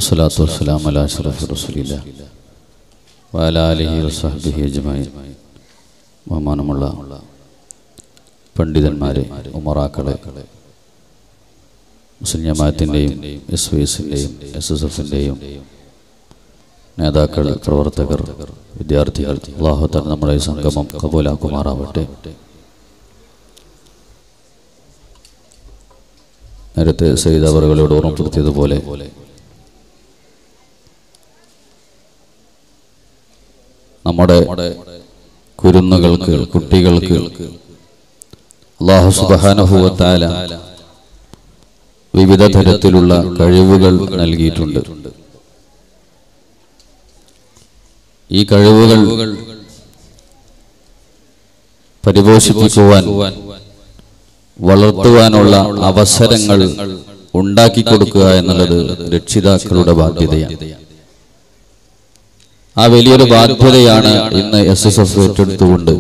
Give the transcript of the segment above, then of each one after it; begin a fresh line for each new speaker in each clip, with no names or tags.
والصلاة والسلام على أشرف رسول الله وعلى آله وصحبه أجمعين ബഹുമാനമുള്ള പണ്ഡിതന്മാരെ ഉമറാക്കളെ മുസ്ലിം ജമാഅത്തിൻ്റെയും എസ് വി എസിൻ്റെയും എസ് എസ് എഫിൻ്റെയും നേതാക്കൾ പ്രവർത്തകർ വിദ്യാർത്ഥികൾ അള്ളാഹുത്താൻ നമ്മുടെ ഈ സംഗമം കബൂലാക്കുമാറാവട്ടെ നേരത്തെ സയ്യിദ് അവറുകളോട് ഓർമ്മപ്പെടുത്തിയതുപോലെ നമ്മുടെ കുരുന്നുകൾക്ക് കുട്ടികൾക്ക് അള്ളാഹു സുബാനുഭവത്താല വിവിധ തരത്തിലുള്ള കഴിവുകൾ നൽകിയിട്ടുണ്ട് ഈ കഴിവുകൾ പരിപോഷിപ്പിക്കുവാൻ വളർത്തുവാനുള്ള അവസരങ്ങൾ ഉണ്ടാക്കി കൊടുക്കുക എന്നുള്ളത് രക്ഷിതാക്കളുടെ ബാധ്യതയാണ് ആ വലിയൊരു ബാധ്യതയാണ് ഇന്ന് എസ് എസ് എഫ് ഏറ്റെടുത്തുകൊണ്ട്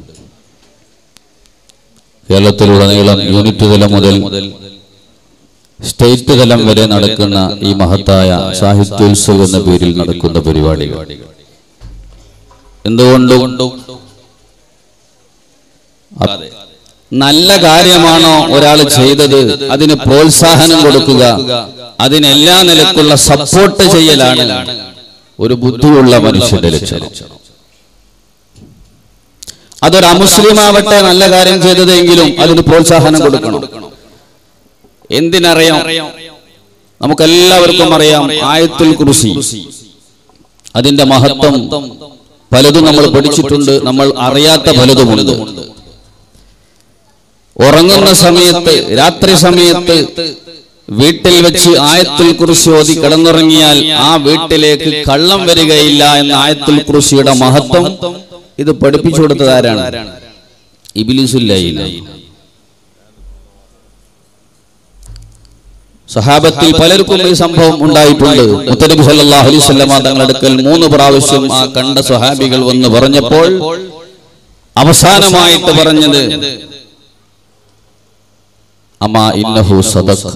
കേരളത്തിലുടനീളം യൂണിറ്റ് തലം മുതൽ സ്റ്റേറ്റ് തലം വരെ നടക്കുന്ന ഈ മഹത്തായ സാഹിത്യോത്സവം എന്ന പേരിൽ നടക്കുന്ന പരിപാടികൾ എന്തുകൊണ്ടും അതെ നല്ല കാര്യമാണോ ഒരാൾ ചെയ്തത് അതിന് പ്രോത്സാഹനം കൊടുക്കുക അതിനെല്ലാ നിലക്കുള്ള സപ്പോർട്ട് ചെയ്യലാണ് ഒരു ബുദ്ധിയുള്ള മനുഷ്യന്റെ ലക്ഷണം അതൊരു അമുസ്ലിം ആവട്ടെ നല്ല കാര്യം ചെയ്തതെങ്കിലും അതിന് പ്രോത്സാഹനം കൊടുക്കണം എന്തിനറിയാം നമുക്കെല്ലാവർക്കും അറിയാം ആയത്തുൽ കുറിശി അതിന്റെ മഹത്വം പലതും നമ്മൾ പഠിച്ചിട്ടുണ്ട് നമ്മൾ അറിയാത്ത പലതുമുണ്ട് ഉറങ്ങുന്ന സമയത്ത് രാത്രി സമയത്ത് വീട്ടിൽ വെച്ച് ആയത്തുൽ കുറിശി ഓതി കിടന്നുറങ്ങിയാൽ ആ വീട്ടിലേക്ക് കള്ളം വരികയില്ല എന്ന ആയത്തുൽ കുറിശിയുടെ മഹത്വം ഇത് പഠിപ്പിച്ചു കൊടുത്തത് ആരാണ് ഇബിലിസുല്ലയില സഹാബത്തിൽ പലർക്കും ഈ സംഭവം ഉണ്ടായിട്ടുണ്ട് മുത്തനബി സല്ലല്ലാഹു അലൈഹി വസല്ലമ തങ്ങളുടെ അടുക്കൽ മൂന്ന് പ്രാവശ്യം ആ കണ്ട സ്വഹാബികൾ വന്ന് പറഞ്ഞപ്പോൾ അവസാനമായിട്ട് പറഞ്ഞത് അമാ ഇന്നഹു സദഖ്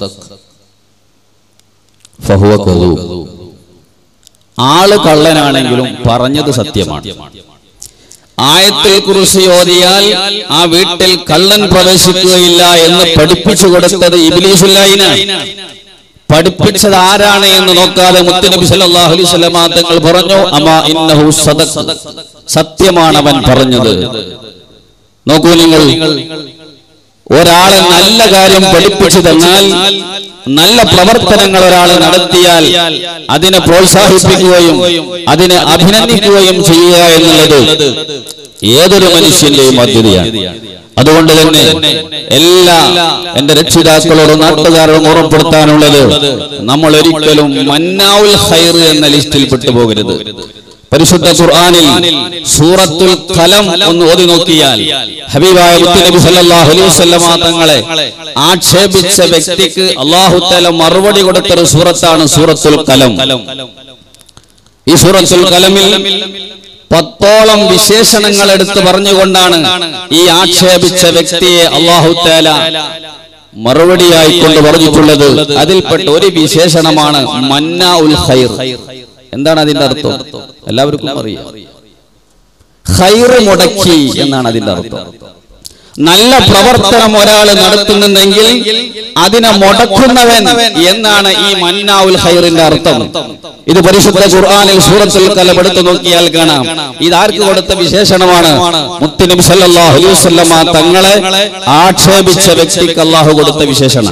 ഫഹുവ കദൂബ് ആള് കള്ളനാണെങ്കിലും പറഞ്ഞത് സത്യമാണ് ആയത്തിൽ കുറിച്ച് ഓതിയാൽ ആ വീട്ടിൽ കള്ളൻ പ്രവേശിക്കുകയില്ല എന്ന് പഠിപ്പിച്ചു കൊടുത്തത് ഇബിലീസുല്ലായിന പഠിപ്പിച്ചത് ആരാണ് എന്ന് നോക്കാതെ മുത്തുനബി സല്ലല്ലാഹു അലൈഹി വസല്ലമ തങ്ങൾ പറഞ്ഞു അമാ ഇന്നഹു സദഖ് സത്യമാണ് അവൻ പറഞ്ഞത് നോക്കൂ നിങ്ങൾ ഒരാളെ നല്ല കാര്യം പഠിപ്പിച്ചു തന്നാൽ നല്ല പ്രവർത്തനങ്ങൾ ഒരാൾ നടത്തിയാൽ അതിനെ പ്രോത്സാഹിപ്പിക്കുകയും അതിനെ അഭിനന്ദിക്കുകയും ചെയ്യുക എന്നുള്ളത് ഏതൊരു മനുഷ്യന്റെയും ബാധ്യതയാണ് അതുകൊണ്ട് തന്നെ എല്ലാ എന്റെ രക്ഷിതാക്കളോടും നാട്ടുകാരോടും ഓർമ്മപ്പെടുത്താനുള്ളത് നമ്മൾ ഒരിക്കലും മന്നാവുൽ ഹൈർ എന്ന ലിസ്റ്റിൽ പെട്ടുപോകരുത് പരിശുദ്ധ ഖുർആനിൽ സൂറത്തുൽ കലം ഒന്ന് ഓതി നോക്കിയാൽ ഹബീബായ നബി സല്ലല്ലാഹു അലൈഹി വസല്ലമ തങ്ങളെ ആക്ഷേപിച്ച വ്യക്തിക്ക് അല്ലാഹു തആല മറുപടി കൊടുത്ത ഒരു സൂറത്താണ് സൂറത്തുൽ കലം ഈ സൂറത്തുൽ കലമിൽ പത്തോളം വിശേഷണങ്ങൾ എടുത്ത് പറഞ്ഞുകൊണ്ടാണ് ഈ ആക്ഷേപിച്ച വ്യക്തിയെ അല്ലാഹു തആല മറുപടിയായി കൊണ്ട് പറഞ്ഞിട്ടുള്ളത് അതിൽപ്പെട്ട ഒരു വിശേഷണമാണ് മന്ന ഉൽ ഖൈർ എന്താണ് അതിന്റെ അർത്ഥം എല്ലാവർക്കും അറിയാം ഖൈറ് മുടക്കി എന്നാണ് അതിന്റെ അർത്ഥം നല്ല പ്രവർത്തനം ഒരാൾ നടത്തുന്നുണ്ടെങ്കിൽ അതിനെ മുടക്കുന്നവൻ എന്നാണ് ഈ മന്നാവുൽ ഖൈറിന്റെ അർത്ഥം ഇത് പരിശുദ്ധ ഖുർആനിൽ സൂറത്തുൽ കലം എടുത്തു നോക്കിയാൽ കാണാം ഇത് ആർക്ക് കൊടുത്ത വിശേഷണമാണ് മുത്തുനബി സല്ലല്ലാഹു അലൈഹി വസല്ലമ തങ്ങളെ ആക്ഷേപിച്ച വ്യക്തിക്ക് അല്ലാഹു കൊടുത്ത വിശേഷണം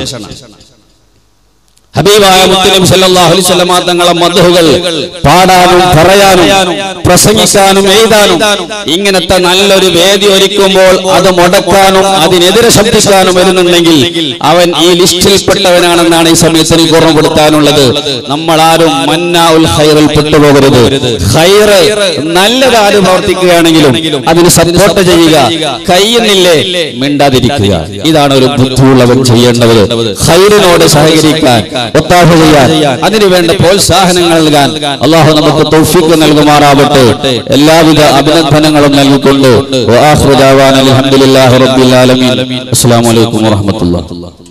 ഹബീബായ മുത്തനബി സല്ലല്ലാഹു അലൈഹി വസല്ലമ തങ്ങളെ മദ്ഹുകൾ പാടാനും പറയാനും പ്രസംഗിക്കാനും എഴുതാനും ഇങ്ങനത്തെ നല്ലൊരു വേദി ഒരുക്കുമ്പോൾ അത് മുടക്കാനും അതിനെതിരെ ശബ്ദിക്കാനും വരുന്നുണ്ടെങ്കിൽ അവൻ ഈ ലിസ്റ്റിൽപ്പെട്ടവനാണെന്നാണ് ഈ സമയത്ത് എനിക്ക് ഓർമ്മപ്പെടുത്താനുള്ളത് നമ്മൾ ആരും മന്നാ ഉൽ ഖൈറിൽ പെട്ടുപോകരുത് ഖൈറ് നല്ലത് ആര് പ്രവർത്തിക്കുകയാണെങ്കിലും അതിന് സപ്പോർട്ട് ചെയ്യുക കയ്യുന്നില്ലേ മിണ്ടാതിരിക്കുക ഇതാണ് ഒരു ബുദ്ധിയുള്ളവൻ ചെയ്യേണ്ടത് ഖൈറിനോട് സഹകരിക്കാൻ ഒത്താശ ചെയ്യാൻ അതിനു വേണ്ട പ്രോത്സാഹനങ്ങൾ നൽകാൻ അള്ളാഹു നമുക്ക് തൗഫീഖ് നൽകുമാറാവട്ടെ എല്ലാവിധ അഭിനന്ദനങ്ങളും നൽകിക്കൊണ്ട് വആഖിറു ദഅവാന അൽഹംദുലില്ലാഹി റബ്ബിൽ ആലമീൻ അസ്സലാമു അലൈക്കും വറഹ്മത്തുള്ളാഹി